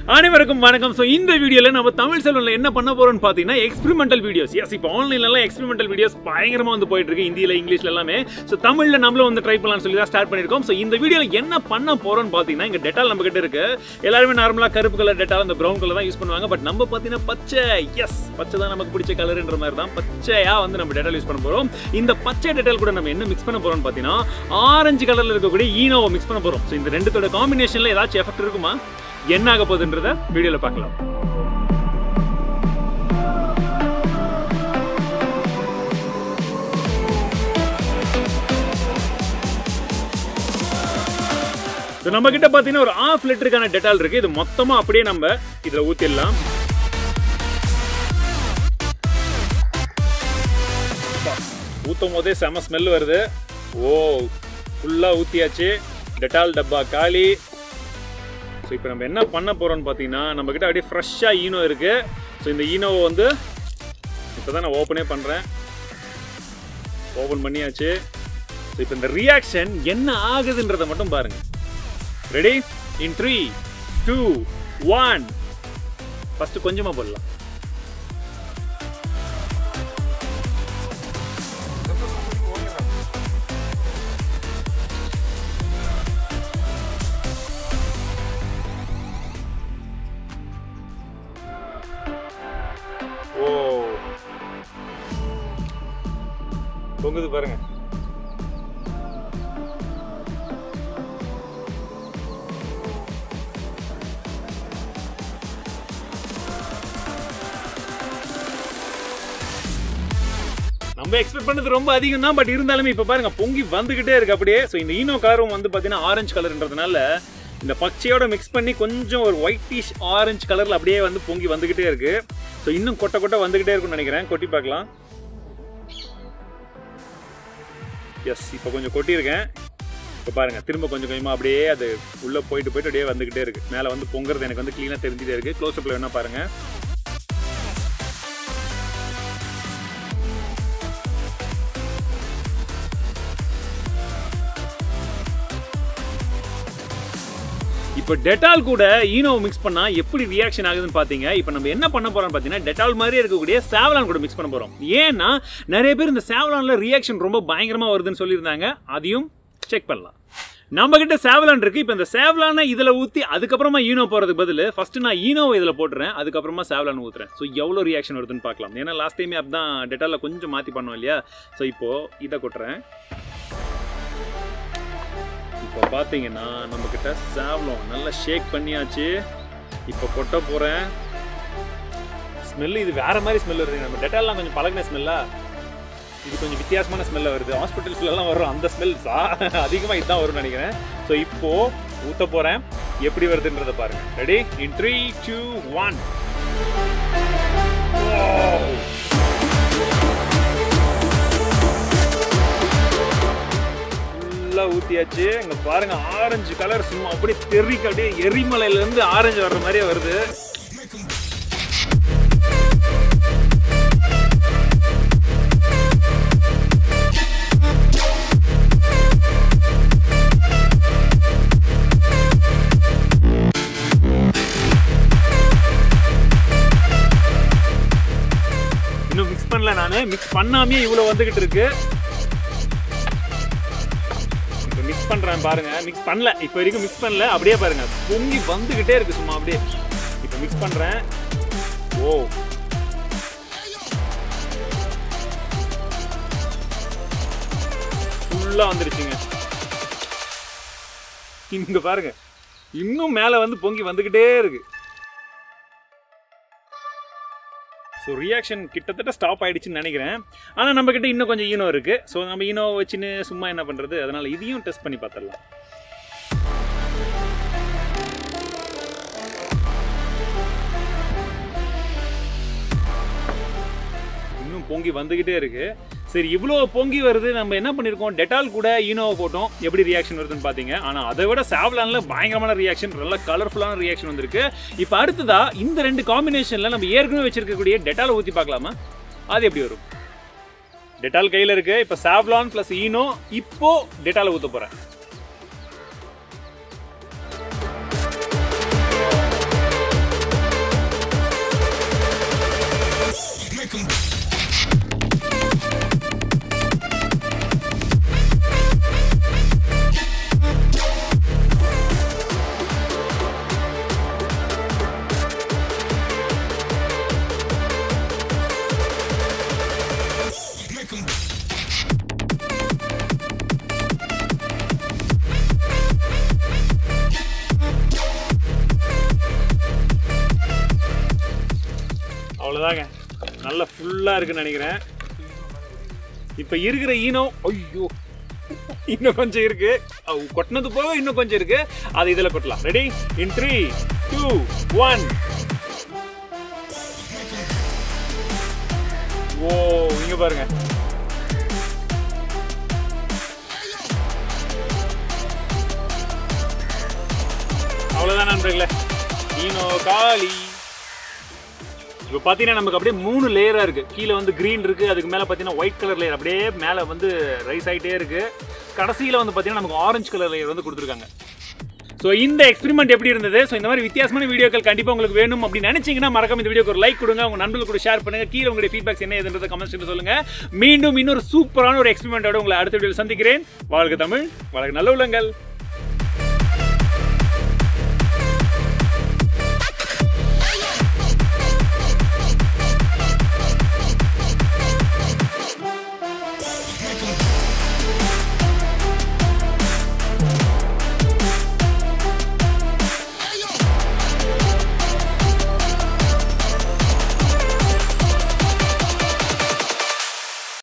அனைவருக்கும் வணக்கம் ஸோ இந்த வீடியோவில் நம்ம தமிழ் செல்வனில் என்ன பண்ண போறோம்னு பார்த்தீங்கன்னா எக்ஸ்பெரிமெண்டல் வீடியோஸ் எஸ் இப்போ ஆன்லைன்லலாம் எக்ஸ்பெரிமெண்டல் வீடியோஸ் பயங்கரமாக வந்து போயிட்டு இருக்கு ஹிந்தியில் இங்கிலீஷ்ல எல்லாமே ஸோ தமிழில் நம்மளும் வந்து ட்ரை பண்ணலாம்னு சொல்லி தான் ஸ்டார்ட் பண்ணியிருக்கோம் ஸோ இந்த வீடியோவில் என்ன பண்ண போறோம்னு பார்த்தீங்கன்னா இங்கே டெட்டால் நம்ம கிட்ட இருக்கு எல்லாருமே நார்மலாக கருப்பு கலர் டெட்டால் அந்த ப்ரௌன் கலர் தான் யூஸ் பண்ணுவாங்க பட் நம்ம பார்த்தீங்கன்னா பச்சை எஸ் பச்சை தான் நமக்கு பிடிச்ச கலர்ன்ற மாதிரி தான் பச்சையாக வந்து நம்ம டெட்டால் யூஸ் பண்ண போகிறோம் இந்த பச்சை டெட்டால் கூட நம்ம என்ன மிக்ஸ் பண்ண போறோம்னு பார்த்தீங்கன்னா ஆரஞ்சு கலரில் இருக்கக்கூடிய ஈனோவை மிக்ஸ் பண்ண போகிறோம் ஸோ இந்த ரெண்டுத்தோட காம்பினேஷனில் ஏதாச்சும் எஃபெக்ட் இருக்குமா என்ன ஆக போகுதுன்றத வீடியோவில் பார்க்கலாம் ஸோ நம்ம கிட்ட பார்த்தீங்கன்னா ஒரு ஆஃப் லிட்டருக்கான டெட்டால் இருக்கு இது மொத்தமாக அப்படியே நம்ம இதில் ஊற்றிடலாம் ஊற்றும் போதே செம ஸ்மெல் வருது ஓ ஃபுல்லாக ஊற்றியாச்சு டெட்டால் டப்பா காலி ஸோ இப்போ நம்ம என்ன பண்ண போகிறோம்னு பார்த்தீங்கன்னா நம்மக்கிட்ட அப்படியே ஃப்ரெஷ்ஷாக ஈனோ இருக்குது ஸோ இந்த ஈனோவை வந்து இப்போ தான் நான் ஓப்பனே பண்ணுறேன் ஓப்பன் பண்ணியாச்சு ஸோ இப்போ இந்த ரியாக்ஷன் என்ன ஆகுதுன்றதை மட்டும் பாருங்கள் ready in three two one first கொஞ்சமாக போடலாம் ஓ பொங்குது பாருங்க நம்ம எக்ஸ்பெக்ட் பண்ணது ரொம்ப அதிகம் தான் பட் இருந்தாலுமே இப்போ பாருங்க பொங்கி வந்துகிட்டே இருக்கு அப்படியே ஸோ இந்த ஈனோ கலரும் வந்து பார்த்தீங்கன்னா ஆரஞ்சு கலர்ன்றதுனால இந்த பச்சையோட மிக்ஸ் பண்ணி கொஞ்சம் ஒரு ஒயிட்டிஷ் ஆரஞ்சு கலரில் அப்படியே வந்து பொங்கி வந்துகிட்டே இருக்கு ஸோ இன்னும் கொட்டை கொட்டை வந்துகிட்டே இருக்கும்னு நினைக்கிறேன் கொட்டி பார்க்கலாம் எஸ் இப்போ கொஞ்சம் கொட்டியிருக்கேன் இப்போ பாருங்க திரும்ப கொஞ்சம் கொஞ்சமாக அப்படியே அது உள்ளே போயிட்டு போயிட்டு அப்படியே வந்துகிட்டே இருக்கு மேலே வந்து பொங்குறது எனக்கு வந்து க்ளீனாக தெரிஞ்சுட்டே இருக்கு க்ளோஸ் அப்பில் வேணா பாருங்க இப்போ டெட்டால் கூட ஈனோவை மிக்ஸ் பண்ணா எப்படி ரியாக்ஷன் ஆகுதுன்னு பார்த்தீங்க இப்போ நம்ம என்ன பண்ண போறோம் பார்த்தீங்கன்னா டெட்டால் மாதிரி இருக்கக்கூடிய சாவலான் கூட மிக்ஸ் பண்ண போறோம் ஏன்னா நிறைய பேர் இந்த சாவலான்ல ரியாக்ஷன் ரொம்ப பயங்கரமா வருதுன்னு சொல்லியிருந்தாங்க அதையும் செக் பண்ணலாம் நம்ம கிட்ட சேவலான் இருக்கு இப்போ இந்த சேவலானை இதில் ஊற்றி அதுக்கப்புறமா ஈனோ போகிறதுக்கு பதில் ஃபர்ஸ்ட் நான் ஈனோவை இதில் போட்டுறேன் அதுக்கப்புறமா சேவலான் ஊற்றுறேன் ஸோ எவ்வளோ ரியாக்ஷன் வருதுன்னு பார்க்கலாம் ஏன்னா லாஸ்ட் டைமே அப்படிதான் டெட்டாலில் கொஞ்சம் மாற்றி பண்ணோம் இல்லையா ஸோ இப்போது இதை கொட்டுறேன் இப்போ பார்த்தீங்கன்னா நம்மக்கிட்ட சாவலம் நல்லா ஷேக் பண்ணியாச்சு இப்போ கொட்ட போகிறேன் ஸ்மெல்லு இது வேற மாதிரி ஸ்மெல் வருது நம்ம டெட்டால்லாம் கொஞ்சம் பழகின ஸ்மெல்லா இது கொஞ்சம் வித்தியாசமான ஸ்மெல்ல வருது ஹாஸ்பிட்டல்ஸ்லாம் வரும் அந்த ஸ்மெல் அதிகமாக இதுதான் வரும்னு நினைக்கிறேன் ஸோ இப்போ ஊற்ற போகிறேன் எப்படி வருதுன்றதை பாருங்க ready in three two one ஃபுல்லாக ஊற்றியாச்சு இங்கே பாருங்க ஆரஞ்சு கலர் சும்மா அப்படியே தெறிக்கு அப்படியே எரிமலையிலேருந்து ஆரஞ்சு வர்ற மாதிரியே வருது இன்னும் மிக்ஸ் பண்ணல நான் மிக்ஸ் பண்ணாமே இவ்வளோ வந்துகிட்டு இருக்கு இப்போ மிக்ஸ் பண்ணுறேன் பாருங்க மிக்ஸ் பண்ணல இப்போ வரைக்கும் மிக்ஸ் பண்ணல அப்படியே பாருங்க பொங்கி வந்துகிட்டே இருக்கு சும்மா அப்படியே இப்போ மிக்ஸ் பண்ணுறேன் ஓ ஃபுல்லாக வந்துருச்சுங்க இங்க பாருங்க இன்னும் மேலே வந்து பொங்கி வந்துகிட்டே இருக்கு ஸோ ரியாக்ஷன் கிட்டத்தட்ட ஸ்டாப் ஆயிடுச்சுன்னு நினைக்கிறேன் ஆனால் நம்மக்கிட்ட இன்னும் கொஞ்சம் ஈனோ இருக்குது ஸோ நம்ம ஈனோ வச்சுன்னு சும்மா என்ன பண்ணுறது அதனால் இதையும் டெஸ்ட் பண்ணி பார்த்துடலாம் இன்னும் பொங்கி வந்துக்கிட்டே இருக்கு சரி இவ்வளோ பொங்கி வருது நம்ம என்ன பண்ணியிருக்கோம் டெட்டால் கூட ஈனோவை போட்டோம் எப்படி ரியாக்ஷன் வருதுன்னு பார்த்தீங்க ஆனால் அதை விட சாவ்லானில் பயங்கரமான ரியாக்ஷன் நல்ல கலர்ஃபுல்லான ரியாக்ஷன் வந்திருக்கு இப்போ அடுத்ததா இந்த ரெண்டு காம்பினேஷனில் நம்ம ஏற்கனவே வச்சிருக்கக்கூடிய டெட்டால் ஊற்றி பார்க்கலாமா அது எப்படி வரும் டெட்டால் கையில் இருக்கு இப்போ சாவ்லான் ப்ளஸ் ஈனோ இப்போ டெட்டால ஊற்ற போகிறேன் அவ்வளோதாங்க நல்லா ஃபுல்லாக இருக்குன்னு நினைக்கிறேன் இப்போ இருக்கிற ஈனோ ஐயோ இன்னும் கொஞ்சம் இருக்கு அவு, கொட்டினது போக இன்னும் கொஞ்சம் இருக்கு அது இதில் கொட்டலாம் ready in three two one ஓ இங்க பாருங்க அவ்வளோதான் நண்பர்களே ஈனோ காலி இப்போ பார்த்தீங்கன்னா நமக்கு அப்படியே மூணு லேயராக இருக்குது கீழே வந்து க்ரீன் இருக்குது அதுக்கு மேலே பார்த்தீங்கன்னா ஒயிட் கலர் லேயர் அப்படியே மேலே வந்து ரைஸ் ஆகிட்டே இருக்குது கடைசியில் வந்து பார்த்தீங்கன்னா நமக்கு ஆரஞ்சு கலர் லேயர் வந்து கொடுத்துருக்காங்க ஸோ இந்த எக்ஸ்பெரிமெண்ட் எப்படி இருந்தது ஸோ இந்த மாதிரி வித்தியாசமான வீடியோக்கள் கண்டிப்பாக உங்களுக்கு வேணும் அப்படின்னு நினைச்சீங்கன்னா மறக்காம இந்த வீடியோக்கு ஒரு லைக் கொடுங்க உங்க நண்பர்கள் கூட ஷேர் பண்ணுங்க கீழே உங்களுடைய ஃபீட்பேக்ஸ் என்ன ஏதுன்றதை கமெண்ட்ஸ் சொல்லுங்க மீண்டும் இன்னொரு சூப்பரான ஒரு எக்ஸ்பெரிமெண்டோட உங்களை அடுத்த வீடியோவில் சந்திக்கிறேன் வாழ்க தமிழ் வாழ்க நல்ல உள்ளங்கள்